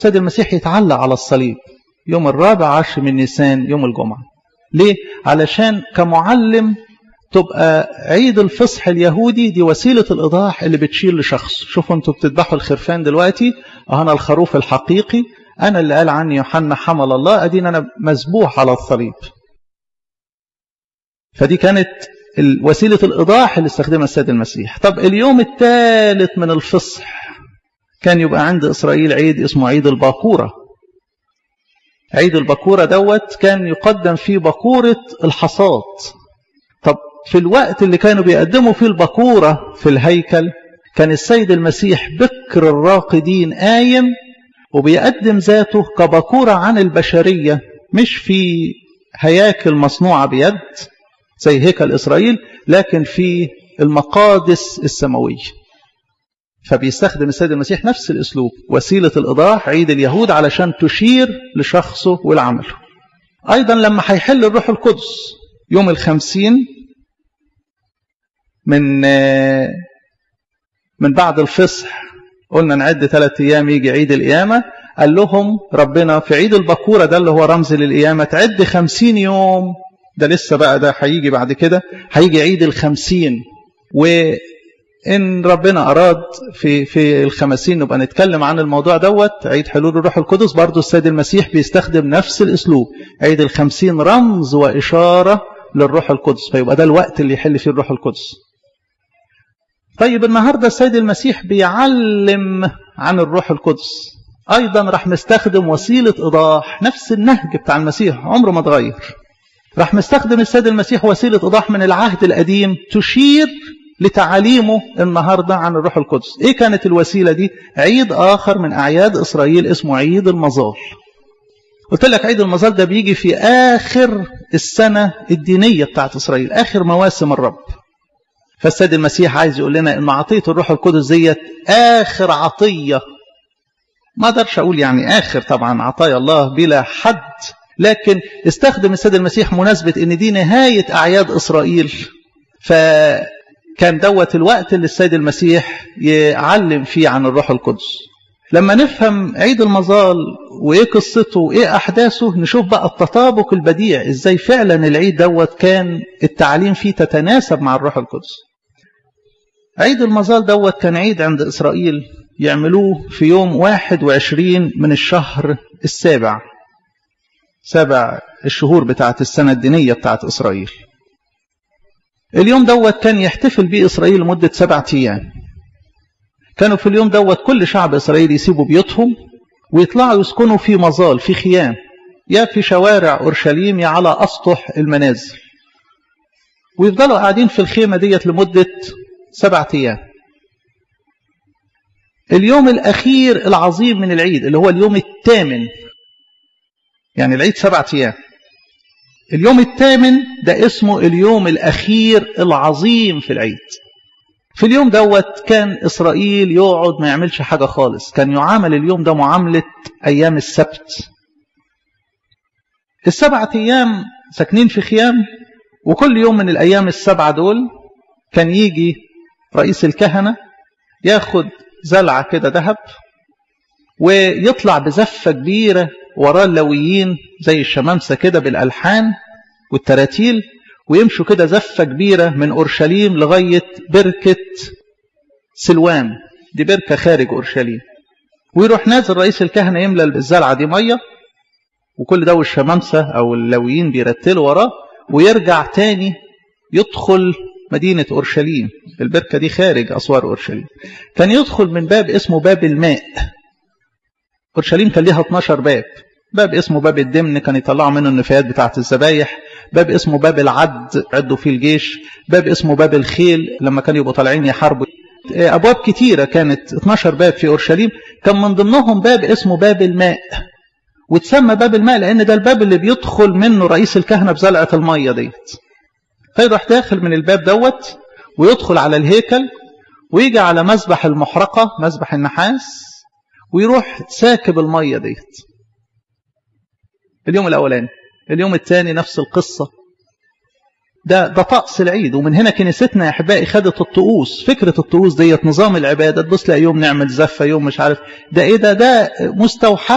السيد المسيح يتعلق على الصليب يوم الرابع عشر من نيسان يوم الجمعة ليه؟ علشان كمعلم تبقى عيد الفصح اليهودي دي وسيلة الإيضاح اللي بتشير لشخص شوفوا انتوا بتذبحوا الخرفان دلوقتي أنا الخروف الحقيقي أنا اللي قال عني يوحنا حمل الله أدين أنا مذبوح على الصليب فدي كانت وسيلة الإيضاح اللي استخدمها السيد المسيح طب اليوم الثالث من الفصح كان يبقى عند إسرائيل عيد اسمه عيد الباكورة عيد الباكورة دوت كان يقدم فيه باكورة الحصاد طب في الوقت اللي كانوا بيقدموا فيه الباكورة في الهيكل كان السيد المسيح بكر الراقدين قايم وبيقدم ذاته كباكورة عن البشرية مش في هياكل مصنوعة بيد زي هيكل إسرائيل لكن في المقادس السماوية فبيستخدم السيد المسيح نفس الأسلوب وسيلة الإيضاح عيد اليهود علشان تشير لشخصه ولعمله أيضا لما هيحل الروح القدس يوم الخمسين من من بعد الفصح قلنا نعد ثلاثة أيام يجي عيد القيامة قال لهم ربنا في عيد البكورة ده اللي هو رمز للقيامة تعد خمسين يوم ده لسه بقى ده هيجي بعد كده هيجي عيد الخمسين وإن ربنا أراد في في الخمسين نبقى نتكلم عن الموضوع دوت عيد حلول الروح القدس برضو السيد المسيح بيستخدم نفس الأسلوب عيد الخمسين رمز وإشارة للروح القدس فيبقى ده الوقت اللي يحل فيه الروح القدس طيب النهاردة السيد المسيح بيعلم عن الروح القدس أيضا راح مستخدم وسيلة إيضاح نفس النهج بتاع المسيح عمره ما اتغير راح مستخدم السيد المسيح وسيلة إيضاح من العهد القديم تشير لتعاليمه النهاردة عن الروح القدس إيه كانت الوسيلة دي عيد آخر من أعياد إسرائيل اسمه عيد المظال قلت لك عيد المظال ده بيجي في آخر السنة الدينية بتاعت إسرائيل آخر مواسم الرب فالسيد المسيح عايز يقول لنا ان عطيه الروح القدس ديت اخر عطيه ما اقدرش اقول يعني اخر طبعا عطايا الله بلا حد لكن استخدم السيد المسيح مناسبه ان دي نهايه اعياد اسرائيل فكان دوت الوقت اللي السيد المسيح يعلم فيه عن الروح القدس لما نفهم عيد المظال وايه قصته وايه احداثه نشوف بقى التطابق البديع ازاي فعلا العيد دوت كان التعليم فيه تتناسب مع الروح القدس عيد المظال دوت كان عيد عند إسرائيل يعملوه في يوم 21 من الشهر السابع سبع الشهور بتاعت السنة الدينية بتاعت إسرائيل اليوم دوت كان يحتفل به إسرائيل لمدة سبعة أيام كانوا في اليوم دوت كل شعب إسرائيل يسيبوا بيوتهم ويطلعوا يسكنوا في مظال في خيام يا في شوارع أورشليم يا على أسطح المنازل ويفضلوا قاعدين في الخيمة ديت لمدة سبعة أيام اليوم الأخير العظيم من العيد اللي هو اليوم الثامن يعني العيد سبعة أيام اليوم الثامن ده اسمه اليوم الأخير العظيم في العيد في اليوم دوت كان إسرائيل يقعد ما يعملش حاجة خالص كان يعامل اليوم ده معاملة أيام السبت السبعة أيام ساكنين في خيام وكل يوم من الأيام السبعة دول كان يجي رئيس الكهنة ياخد زلعة كده ذهب ويطلع بزفة كبيرة وراه اللويين زي الشمامسة كده بالألحان والتراتيل ويمشوا كده زفة كبيرة من أورشليم لغاية بركة سلوام دي بركة خارج أورشليم ويروح نازل رئيس الكهنة يملى الزلعة دي مية وكل ده والشمامسة أو اللويين بيرتلوا وراه ويرجع تاني يدخل مدينة أورشليم البركة دي خارج أسوار أورشليم كان يدخل من باب اسمه باب الماء أورشليم كان ليها 12 باب باب اسمه باب الدمن كان يطلعوا منه النفايات بتاعة الذبايح باب اسمه باب العد عدوا فيه الجيش باب اسمه باب الخيل لما كانوا يبقوا طالعين يحاربوا أبواب كتيرة كانت 12 باب في أورشليم كان من ضمنهم باب اسمه باب الماء وتسمى باب الماء لأن ده الباب اللي بيدخل منه رئيس الكهنة بزلعة المية ديت فيروح داخل من الباب دوت ويدخل على الهيكل ويجي على مذبح المحرقة مذبح النحاس ويروح ساكب المية ديت اليوم الأولاني اليوم الثاني نفس القصة ده ده طقس العيد ومن هنا كنيستنا يا احبائي خدت الطقوس فكره الطقوس ديت نظام العباده تبص لا يوم نعمل زفه يوم مش عارف ده ايه ده ده مستوحى